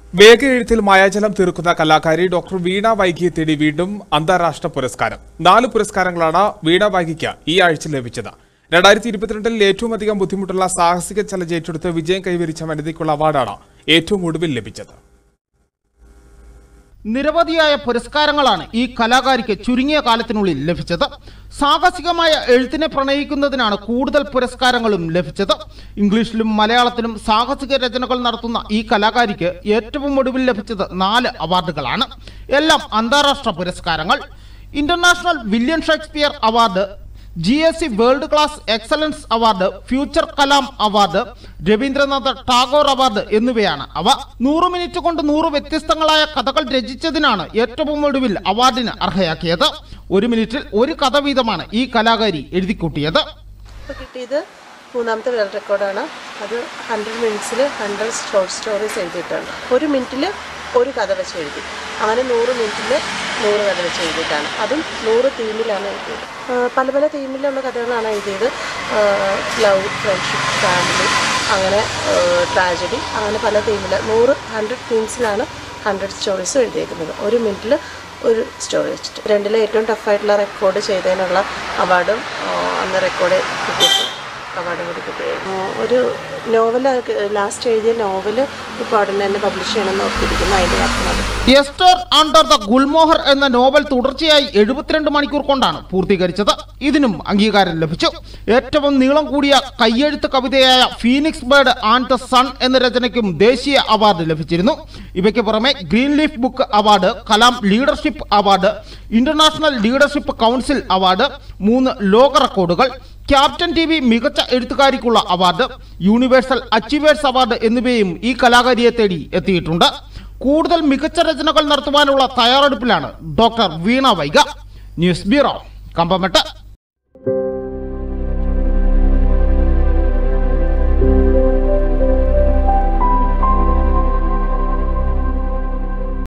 വേഗ എഴുത്തിൽ മായാജലം തീർക്കുന്ന കലാകാരി ഡോക്ടർ വീണ വൈകിയെ തേടി വീണ്ടും അന്താരാഷ്ട്ര പുരസ്കാരം നാല് പുരസ്കാരങ്ങളാണ് വീണ വൈകിക്ക് ഈ ആഴ്ച ലഭിച്ചത് രണ്ടായിരത്തി ഇരുപത്തിരണ്ടിൽ ഏറ്റവും അധികം ബുദ്ധിമുട്ടുള്ള സാഹസിക ചലഞ്ച് ഏറ്റെടുത്ത് വിജയം കൈവരിച്ച വനിതയ്ക്കുള്ള അവാർഡാണ് ഏറ്റവും ഒടുവിൽ ലഭിച്ചത് നിരവധിയായ പുരസ്കാരങ്ങളാണ് ഈ കലാകാരിക്ക് ചുരുങ്ങിയ കാലത്തിനുള്ളിൽ ലഭിച്ചത് സാഹസികമായ എഴുത്തിനെ പ്രണയിക്കുന്നതിനാണ് കൂടുതൽ പുരസ്കാരങ്ങളും ലഭിച്ചത് ഇംഗ്ലീഷിലും മലയാളത്തിലും സാഹസിക രചനകൾ നടത്തുന്ന ഈ കലാകാരിക്ക് ഏറ്റവും ഒടുവിൽ ലഭിച്ചത് നാല് അവാർഡുകളാണ് എല്ലാം അന്താരാഷ്ട്ര പുരസ്കാരങ്ങൾ international William Shakespeare award G S C world class excellence award future Kalam award Rabindranath Tagore award എന്നിവയാണ് അവ നൂറ് മിനിറ്റ് കൊണ്ട് നൂറ് വ്യത്യസ്തങ്ങളായ കഥകൾ രചിച്ചതിനാണ് ഏറ്റവും ഒടുവിൽ അവാർഡിന് അർഹയാക്കിയത് ഒരു മിനിറ്റിൽ ഒരു കഥ വീതമാണ് ഈ കലാകാരി എഴുതിക്കൂട്ടിയത് ഇപ്പോൾ കിട്ടിയത് മൂന്നാമത്തെ വേൾഡ് റെക്കോർഡാണ് അത് ഹൺഡ്രഡ് മിനിറ്റ്സിൽ ഹൺഡ്രഡ് ഷോർട്ട് സ്റ്റോറീസ് എഴുതിയിട്ടുണ്ട് ഒരു മിനിറ്റിൽ ഒരു കഥ വെച്ച് എഴുതി അങ്ങനെ നൂറ് മിനിറ്റിൽ നൂറ് കഥ വെച്ച് എഴുതിയിട്ടാണ് അതും നൂറ് തീമിലാണ് എഴുതിയത് ആ, പല പല തീമിലുള്ള കഥകളാണ് എഴുതിയത് ലവ് ഫ്രണ്ട്ഷിപ്പ് ഫാമിലി അങ്ങനെ ട്രാജഡി അങ്ങനെ പല തീമിൽ നൂറ് ഹൺഡ്രഡ് തീംസിലാണ് ഹൺഡ്രഡ് സ്റ്റോറീസും എഴുതിയിരിക്കുന്നത് ഒരു മിനിറ്റിൽ ഒരു സ്റ്റോറി വെച്ചിട്ട് രണ്ടിലെ ഏറ്റവും ടഫായിട്ടുള്ള റെക്കോർഡ് ചെയ്തതിനുള്ള അവാർഡും ആ, അന്ന് റെക്കോർഡ് കിട്ടിയപ്പോൾ അവാർഡ് കൂടി കിട്ടുകയായിരുന്നു ആ, ഒരു നോവൽ ലാസ്റ്റ് എഴുതിയ നോവൽ ഇപ്പോൾ ഉടനെ തന്നെ പബ്ലിഷ് ചെയ്യണമെന്ന് ഓർത്തിരിക്കുന്നു അതിൻ്റെ വർക്ക് നടക്കും എസ്റ്റർ അണ്ടർ ദ ഗുൽമോഹർ എന്ന നോവൽ തുടർച്ചയായി എഴുപത്തിരണ്ട് മണിക്കൂർ കൊണ്ടാണ് പൂർത്തീകരിച്ചത് ഇതിനും അംഗീകാരം ലഭിച്ചു ഏറ്റവും നീളം കൂടിയ കയ്യെഴുത്ത് കവിതയായ phoenix bird and the sun എന്ന രചനയ്ക്കും ദേശീയ അവാർഡ് ലഭിച്ചിരുന്നു ഇവയ്ക്ക് പുറമെ green leaf book award Kalam leadership award international leadership council award മൂന്ന് ലോക റെക്കോർഡുകൾ ക്യാപ്റ്റൻ ടി വി മികച്ച എഴുത്തുകാരിക്കുള്ള അവാർഡ് യൂണിവേഴ്സൽ അച്ചീവേഴ്സ് അവാർഡ് എന്നിവയും ഈ കലാകാരിയെ തേടി എത്തിയിട്ടുണ്ട് കൂടുതൽ മികച്ച രചനകൾ നടത്തുവാനുള്ള തയ്യാറെടുപ്പിലാണ് doctor Veena Vaiga news bureau കമ്പമെട്ട്